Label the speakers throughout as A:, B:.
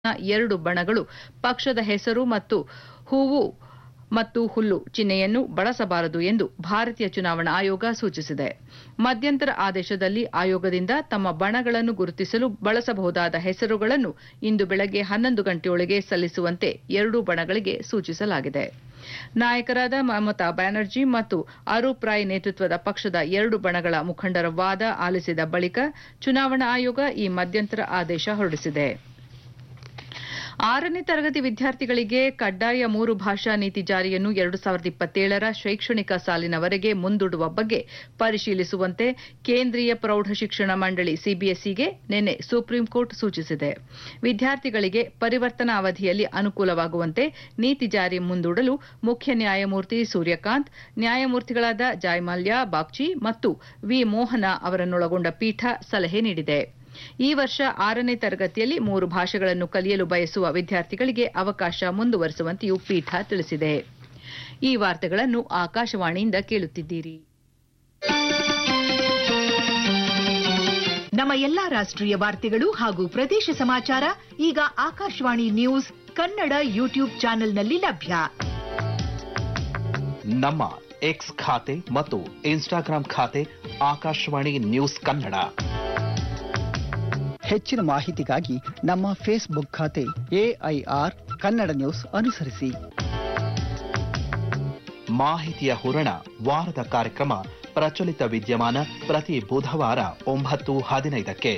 A: ಎರಡು ಬಣಗಳು ಪಕ್ಷದ ಹೆಸರು ಮತ್ತು ಹೂವು ಮತ್ತು ಹುಲ್ಲು ಚಿಹ್ನೆಯನ್ನು ಬಳಸಬಾರದು ಎಂದು ಭಾರತೀಯ ಚುನಾವಣಾ ಆಯೋಗ ಸೂಚಿಸಿದೆ ಮಧ್ಯಂತರ ಆದೇಶದಲ್ಲಿ ಆಯೋಗದಿಂದ ತಮ್ಮ ಬಣಗಳನ್ನು ಗುರುತಿಸಲು ಬಳಸಬಹುದಾದ ಹೆಸರುಗಳನ್ನು ಇಂದು ಬೆಳಗ್ಗೆ ಹನ್ನೊಂದು ಗಂಟೆಯೊಳಗೆ ಸಲ್ಲಿಸುವಂತೆ ಎರಡೂ ಬಣಗಳಿಗೆ ಸೂಚಿಸಲಾಗಿದೆ ನಾಯಕರಾದ ಮಮತಾ ಬ್ಯಾನರ್ಜಿ ಮತ್ತು ಅರೂಪ್ ರಾಯ್ ನೇತೃತ್ವದ ಪಕ್ಷದ ಎರಡು ಬಣಗಳ ಮುಖಂಡರ ವಾದ ಆಲಿಸಿದ ಬಳಿಕ ಚುನಾವಣಾ ಆಯೋಗ ಈ ಮಧ್ಯಂತರ ಆದೇಶ ಹೊರಡಿಸಿದೆ ಆರನೇ ತರಗತಿ ವಿದ್ಯಾರ್ಥಿಗಳಿಗೆ ಕಡ್ಡಾಯ ಮೂರು ಭಾಷಾ ನೀತಿ ಜಾರಿಯನ್ನು ಎರಡು ಸಾವಿರದ ಇಪ್ಪತ್ತೇಳರ ಶೈಕ್ಷಣಿಕ ಸಾಲಿನವರೆಗೆ ಮುಂದೂಡುವ ಬಗ್ಗೆ ಪರಿಶೀಲಿಸುವಂತೆ ಕೇಂದ್ರೀಯ ಪ್ರೌಢಶಿಕ್ಷಣ ಮಂಡಳಿ ಸಿಬಿಎಸ್ಇಗೆ ನಿನ್ನೆ ಸುಪ್ರೀಂ ಕೋರ್ಟ್ ಸೂಚಿಸಿದೆ ವಿದ್ಯಾರ್ಥಿಗಳಿಗೆ ಪರಿವರ್ತನಾ ಅವಧಿಯಲ್ಲಿ ಅನುಕೂಲವಾಗುವಂತೆ ನೀತಿ ಜಾರಿ ಮುಂದೂಡಲು ಮುಖ್ಯ ನ್ಯಾಯಮೂರ್ತಿ ಸೂರ್ಯಕಾಂತ್ ನ್ಯಾಯಮೂರ್ತಿಗಳಾದ ಜಾಯ್ಮಲ್ಯ ಬಾಗ್ಚಿ ಮತ್ತು ವಿ ಮೋಹನ ಅವರನ್ನೊಳಗೊಂಡ ಪೀಠ ಸಲಹೆ ನೀಡಿದೆ ಈ ವರ್ಷ ಆರನೇ ತರಗತಿಯಲ್ಲಿ ಮೂರು ಭಾಷೆಗಳನ್ನು ಕಲಿಯಲು ಬಯಸುವ ವಿದ್ಯಾರ್ಥಿಗಳಿಗೆ ಅವಕಾಶ ಮುಂದುವರಿಸುವಂತೆಯೂ ಪೀಠ ತಿಳಿಸಿದೆ ಈ ವಾರ್ತೆಗಳನ್ನು ಆಕಾಶವಾಣಿಯಿಂದ ಕೇಳುತ್ತಿದ್ದೀರಿ
B: ನಮ್ಮ ಎಲ್ಲಾ ರಾಷ್ಟ್ರೀಯ ವಾರ್ತೆಗಳು ಹಾಗೂ ಪ್ರದೇಶ ಸಮಾಚಾರ ಈಗ ಆಕಾಶವಾಣಿ ನ್ಯೂಸ್ ಕನ್ನಡ ಯೂಟ್ಯೂಬ್ ಚಾನೆಲ್ನಲ್ಲಿ ಲಭ್ಯ
C: ನಮ್ಮ ಎಕ್ಸ್ ಖಾತೆ ಮತ್ತು ಇನ್ಸ್ಟಾಗ್ರಾಂ ಖಾತೆ ಆಕಾಶವಾಣಿ ನ್ಯೂಸ್ ಕನ್ನಡ
D: ಹೆಚ್ಚಿನ ಮಾಹಿತಿಗಾಗಿ ನಮ್ಮ ಫೇಸ್ಬುಕ್ ಖಾತೆ ಎಐಆರ್ ಕನ್ನಡ ನ್ಯೂಸ್ ಅನುಸರಿಸಿ
C: ಮಾಹಿತಿಯ ಹೂರಣ ವಾರದ ಕಾರ್ಯಕ್ರಮ ಪ್ರಚಲಿತ ವಿದ್ಯಮಾನ ಪ್ರತಿ ಬುಧವಾರ ಒಂಬತ್ತು ಹದಿನೈದಕ್ಕೆ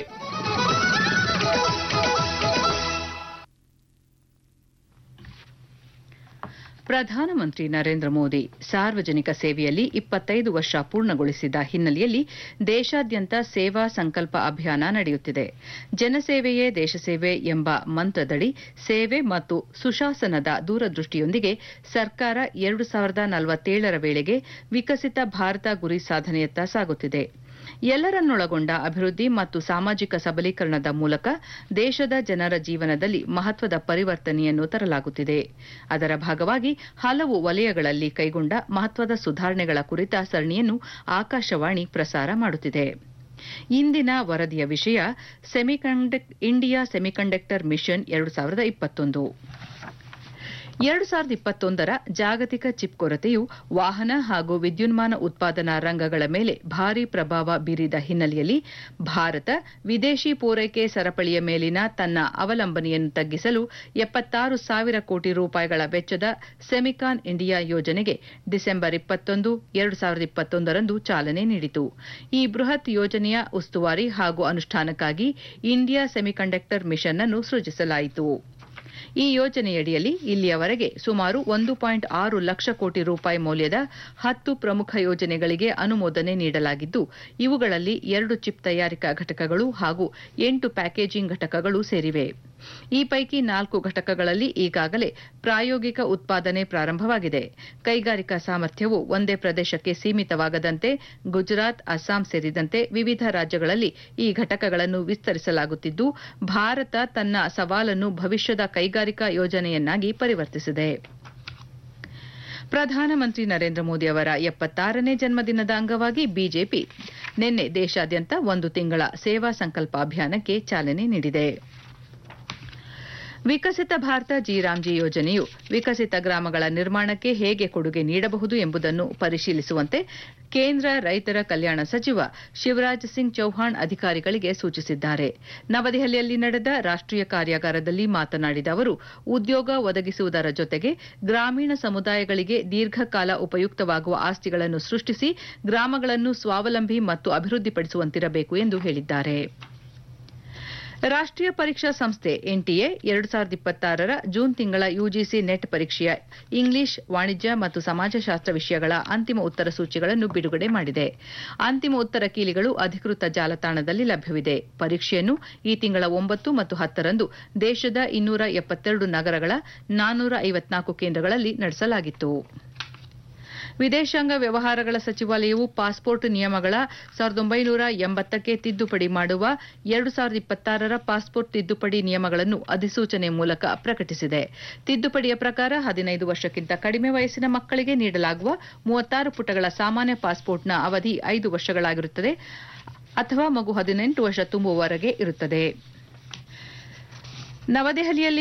A: ಪ್ರಧಾನಮಂತ್ರಿ ನರೇಂದ್ರ ಮೋದಿ ಸಾರ್ವಜನಿಕ ಸೇವೆಯಲ್ಲಿ ಇಪ್ಪತ್ತೈದು ವರ್ಷ ಪೂರ್ಣಗೊಳಿಸಿದ ಹಿನ್ನೆಲೆಯಲ್ಲಿ ದೇಶಾದ್ಯಂತ ಸೇವಾ ಸಂಕಲ್ಪ ಅಭಿಯಾನ ನಡೆಯುತ್ತಿದೆ ಜನಸೇವೆಯೇ ದೇಶಸೇವೆ ಎಂಬ ಮಂತ್ರದಡಿ ಸೇವೆ ಮತ್ತು ಸುಶಾಸನದ ದೂರದೃಷ್ಟಿಯೊಂದಿಗೆ ಸರ್ಕಾರ ಎರಡು ಸಾವಿರದ ನಲವತ್ತೇಳರ ವೇಳೆಗೆ ವಿಕಸಿತ ಭಾರತ ಗುರಿ ಸಾಧನೆಯತ್ತ ಸಾಗುತ್ತಿದೆ ಎಲ್ಲರನ್ನೊಳಗೊಂಡ ಅಭಿವೃದ್ಧಿ ಮತ್ತು ಸಾಮಾಜಿಕ ಸಬಲೀಕರಣದ ಮೂಲಕ ದೇಶದ ಜನರ ಜೀವನದಲ್ಲಿ ಮಹತ್ವದ ಪರಿವರ್ತನೆಯನ್ನು ತರಲಾಗುತ್ತಿದೆ ಅದರ ಭಾಗವಾಗಿ ಹಲವು ವಲಯಗಳಲ್ಲಿ ಕೈಗೊಂಡ ಮಹತ್ವದ ಸುಧಾರಣೆಗಳ ಕುರಿತ ಸರಣಿಯನ್ನು ಆಕಾಶವಾಣಿ ಪ್ರಸಾರ ಮಾಡುತ್ತಿದೆ ಇಂದಿನ ವರದಿಯ ವಿಷಯ ಸೆಮಿಕಂಡಕ್ ಇಂಡಿಯಾ ಸೆಮಿಕಂಡಕ್ಟರ್ ಮಿಷನ್ ಎರಡು ಸಾವಿರದ ಇಪ್ಪತ್ತೊಂದು ಎರಡು ಸಾವಿರದ ಇಪ್ಪತ್ತೊಂದರ ಜಾಗತಿಕ ಚಿಪ್ ಕೊರತೆಯು ವಾಹನ ಹಾಗೂ ವಿದ್ಯುನ್ಮಾನ ಉತ್ಪಾದನಾ ರಂಗಗಳ ಮೇಲೆ ಭಾರೀ ಪ್ರಭಾವ ಬೀರಿದ ಹಿನ್ನೆಲೆಯಲ್ಲಿ ಭಾರತ ವಿದೇಶಿ ಪೂರೈಕೆ ಸರಪಳಿಯ ಮೇಲಿನ ತನ್ನ ಅವಲಂಬನೆಯನ್ನು ತಗ್ಗಿಸಲು ಎಪ್ಪತ್ತಾರು ಸಾವಿರ ಕೋಟಿ ರೂಪಾಯಿಗಳ ವೆಚ್ಚದ ಸೆಮಿಕಾನ್ ಇಂಡಿಯಾ ಯೋಜನೆಗೆ ಡಿಸೆಂಬರ್ ಇಪ್ಪತ್ತೊಂದು ಎರಡು ಸಾವಿರದ ಇಪ್ಪತ್ತೊಂದರಂದು ಚಾಲನೆ ನೀಡಿತು ಈ ಬೃಹತ್ ಯೋಜನೆಯ ಉಸ್ತುವಾರಿ ಹಾಗೂ ಅನುಷ್ಠಾನಕ್ಕಾಗಿ ಇಂಡಿಯಾ ಸೆಮಿಕಂಡಕ್ಟರ್ ಮಿಷನ್ ಅನ್ನು ಸೃಜಿಸಲಾಯಿತು ಈ ಯೋಜನೆಯಡಿಯಲ್ಲಿ ಇಲ್ಲಿಯವರೆಗೆ ಸುಮಾರು ಒಂದು ಪಾಯಿಂಟ್ ಆರು ಲಕ್ಷ ಕೋಟಿ ರೂಪಾಯಿ ಮೌಲ್ಯದ ಹತ್ತು ಪ್ರಮುಖ ಯೋಜನೆಗಳಿಗೆ ಅನುಮೋದನೆ ನೀಡಲಾಗಿದ್ದು ಇವುಗಳಲ್ಲಿ ಎರಡು ಚಿಪ್ ತಯಾರಿಕಾ ಘಟಕಗಳು ಹಾಗೂ ಎಂಟು ಪ್ಯಾಕೇಜಿಂಗ್ ಘಟಕಗಳು ಸೇರಿವೆ ಈ ಪೈಕಿ ನಾಲ್ಕು ಘಟಕಗಳಲ್ಲಿ ಈಗಾಗಲೇ ಪ್ರಾಯೋಗಿಕ ಉತ್ಪಾದನೆ ಪ್ರಾರಂಭವಾಗಿದೆ ಕೈಗಾರಿಕಾ ಸಾಮರ್ಥ್ಯವು ಒಂದೇ ಪ್ರದೇಶಕ್ಕೆ ಸೀಮಿತವಾಗದಂತೆ ಗುಜರಾತ್ ಅಸ್ಸಾಂ ಸೇರಿದಂತೆ ವಿವಿಧ ರಾಜ್ಯಗಳಲ್ಲಿ ಈ ಘಟಕಗಳನ್ನು ವಿಸ್ತರಿಸಲಾಗುತ್ತಿದ್ದು ಭಾರತ ತನ್ನ ಸವಾಲನ್ನು ಭವಿಷ್ಯದ ಕೈಗಾರಿಕಾ ಯೋಜನೆಯನ್ನಾಗಿ ಪರಿವರ್ತಿಸಿದೆ ಪ್ರಧಾನಮಂತ್ರಿ ನರೇಂದ್ರ ಮೋದಿ ಅವರ ಎಪ್ಪತ್ತಾರನೇ ಜನ್ಮದಿನದ ಅಂಗವಾಗಿ ಬಿಜೆಪಿ ನಿನ್ನೆ ದೇಶಾದ್ಯಂತ ಒಂದು ತಿಂಗಳ ಸೇವಾ ಸಂಕಲ್ಪ ಅಭಿಯಾನಕ್ಕೆ ಚಾಲನೆ ನೀಡಿದೆ ವಿಕಸಿತ ಭಾರತ ಜಿ ರಾಮ್ಜಿ ಯೋಜನೆಯು ವಿಕಸಿತ ಗ್ರಾಮಗಳ ನಿರ್ಮಾಣಕ್ಕೆ ಹೇಗೆ ಕೊಡುಗೆ ನೀಡಬಹುದು ಎಂಬುದನ್ನು ಪರಿಶೀಲಿಸುವಂತೆ ಕೇಂದ್ರ ರೈತರ ಕಲ್ಯಾಣ ಸಚಿವ ಶಿವರಾಜ್ ಸಿಂಗ್ ಚೌಹಾಣ್ ಅಧಿಕಾರಿಗಳಿಗೆ ಸೂಚಿಸಿದ್ದಾರೆ ನವದೆಹಲಿಯಲ್ಲಿ ನಡೆದ ರಾಷ್ಟೀಯ ಕಾರ್ಯಾಗಾರದಲ್ಲಿ ಮಾತನಾಡಿದ ಅವರು ಉದ್ಯೋಗ ಒದಗಿಸುವುದರ ಜೊತೆಗೆ ಗ್ರಾಮೀಣ ಸಮುದಾಯಗಳಿಗೆ ದೀರ್ಘಕಾಲ ಉಪಯುಕ್ತವಾಗುವ ಆಸ್ತಿಗಳನ್ನು ಸೃಷ್ಟಿಸಿ ಗ್ರಾಮಗಳನ್ನು ಸ್ವಾವಲಂಬಿ ಮತ್ತು ಅಭಿವೃದ್ಧಿಪಡಿಸುವಂತಿರಬೇಕು ಎಂದು ಹೇಳಿದ್ದಾರೆ ರಾಷ್ಟೀಯ ಪರೀಕ್ಷಾ ಸಂಸ್ಥೆ ಎನ್ಟಿಎ ಎರಡು ಸಾವಿರದ ಇಪ್ಪತ್ತಾರರ ಜೂನ್ ತಿಂಗಳ ಯುಜಿಸಿ ನೆಟ್ ಪರೀಕ್ಷೆಯ ಇಂಗ್ಲಿಷ್ ವಾಣಿಜ್ಯ ಮತ್ತು ಸಮಾಜಶಾಸ್ತ್ರ ವಿಷಯಗಳ ಅಂತಿಮ ಉತ್ತರ ಸೂಚಿಗಳನ್ನು ಬಿಡುಗಡೆ ಮಾಡಿದೆ ಅಂತಿಮ ಉತ್ತರ ಕೀಲಿಗಳು ಅಧಿಕೃತ ಜಾಲತಾಣದಲ್ಲಿ ಲಭ್ಯವಿದೆ ಪರೀಕ್ಷೆಯನ್ನು ಈ ತಿಂಗಳ ಒಂಬತ್ತು ಮತ್ತು ಹತ್ತರಂದು ದೇಶದ ಇನ್ನೂರ ಎಪ್ಪತ್ತೆರಡು ನಗರಗಳ ನಾನ್ನೂರ ಐವತ್ನಾಲ್ಕು ಕೇಂದ್ರಗಳಲ್ಲಿ ನಡೆಸಲಾಗಿತ್ತು ವಿದೇಶಾಂಗ ವ್ಯವಹಾರಗಳ ಸಚಿವಾಲಯವು ಪಾಸ್ಪೋರ್ಟ್ ನಿಯಮಗಳ ಸಾವಿರದ ಒಂಬೈನೂರ ಎಂಬತ್ತಕ್ಕೆ ತಿದ್ದುಪಡಿ ಮಾಡುವ ಎರಡು ಸಾವಿರದ ಇಪ್ಪತ್ತಾರರ ಪಾಸ್ಪೋರ್ಟ್ ತಿದ್ದುಪಡಿ ನಿಯಮಗಳನ್ನು ಅಧಿಸೂಚನೆ ಮೂಲಕ ಪ್ರಕಟಿಸಿದೆ ತಿದ್ದುಪಡಿಯ ಪ್ರಕಾರ ಹದಿನೈದು ವರ್ಷಕ್ಕಿಂತ ಕಡಿಮೆ ವಯಸ್ಸಿನ ಮಕ್ಕಳಿಗೆ ನೀಡಲಾಗುವ ಮೂವತ್ತಾರು ಪುಟಗಳ ಸಾಮಾನ್ಯ ಪಾಸ್ಪೋರ್ಟ್ನ ಅವಧಿ ಐದು ವರ್ಷಗಳಾಗಿರುತ್ತದೆ ಅಥವಾ ಮಗು ಹದಿನೆಂಟು ವರ್ಷ ತುಂಬುವವರೆಗೆ ಇರುತ್ತದೆ ನವದೆಹಲಿಯಲ್ಲಿ